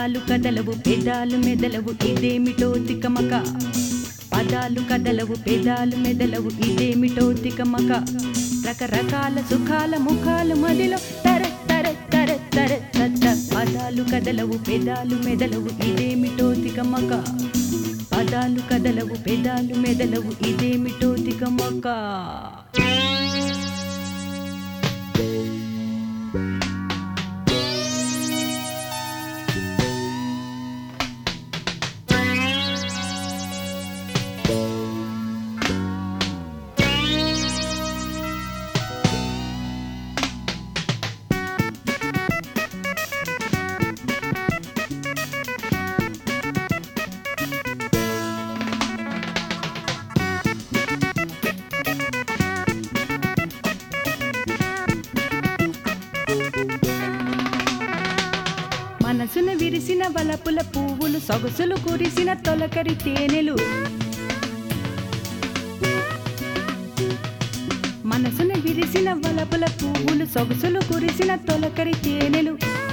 పదాలు కదలవు పెదాలు మెదలవు ఇదేమిటో తికమక పదాలు కదలవు పెదాలు మెదలవు ఇదేమిటో తికమక రకరకాల సుఖాల ముఖాలు మదిలో తర తర తర తర తత్త పదాలు కదలవు పెదాలు మెదలవు ఇదేమిటో తికమక పదాలు కదలవు పెదాలు మెదలవు ఇదేమిటో తికమక మనసున విరిసిన వలపుల పువ్వులు సొగసులు కురిసిన తొలకరి తేనెలు మనసున విరిసిన వలపుల పువ్వులు సొగసులు కురిసిన తొలకరి తేనెలు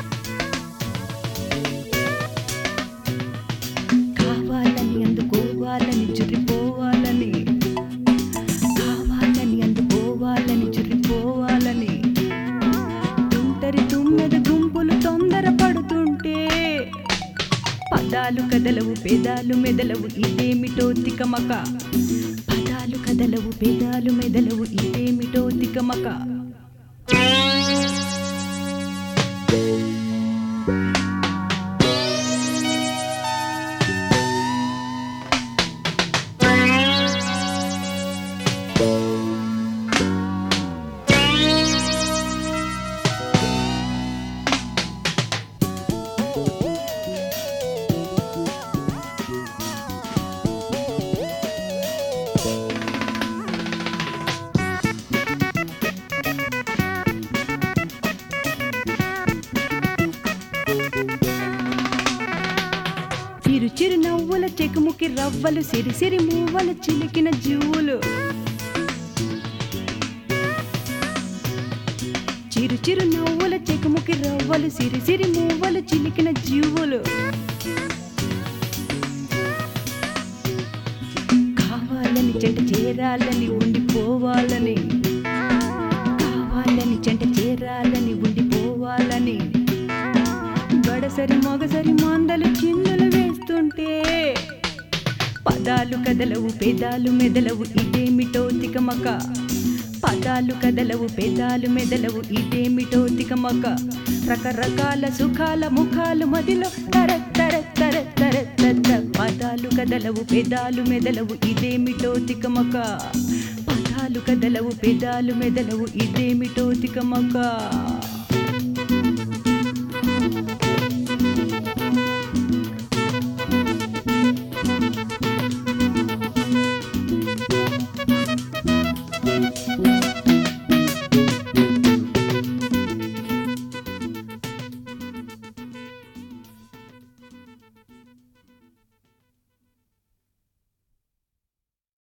కావాలని అందుకోవాలని చురిపోవాలని కావాలని అందుకోవాలని చురిపోవాలని తుంటరి తుమ్మెద గుంపులు తొందర పడుతుంటే పదాలు కదలవు పెదాలు మెదలవు ఇదేమిటో తికమక పదాలు కదలవు పెదాలు మెదలవు ఇదేమిటో తికమక చిరు చిరు నవ్వుల చెకుముకి రవ్వలు సిరి సిరి మూవల చిలికిన జువ్వులు చిరు చిరు నవ్వుల చెకుముకి రవ్వలు సిరి సిరి మూవలు చిలికిన జీవులు కావాలని చెంట చేరాలని ఉండిపోవాలని కావాలని చెంట చేరాలని ఉండిపోవాలని గడసరి మొగసరి మందలు చిందులు వేస్తుంటే పదాలు కదలవు పెదాలు మెదలవు ఇదేమిటో తికమక పదాలు కదలవు పెదాలు మెదలవు ఇదేమిటో తికమక రకరకాల సుఖాల ముఖాలు మదిలో తర తర తర తర తర పదాలు కదలవు పెదాలు మెదలవు ఇదేమిటో తికమక పదాలు కదలవు పెదాలు మెదలవు ఇదేమిటో తికమక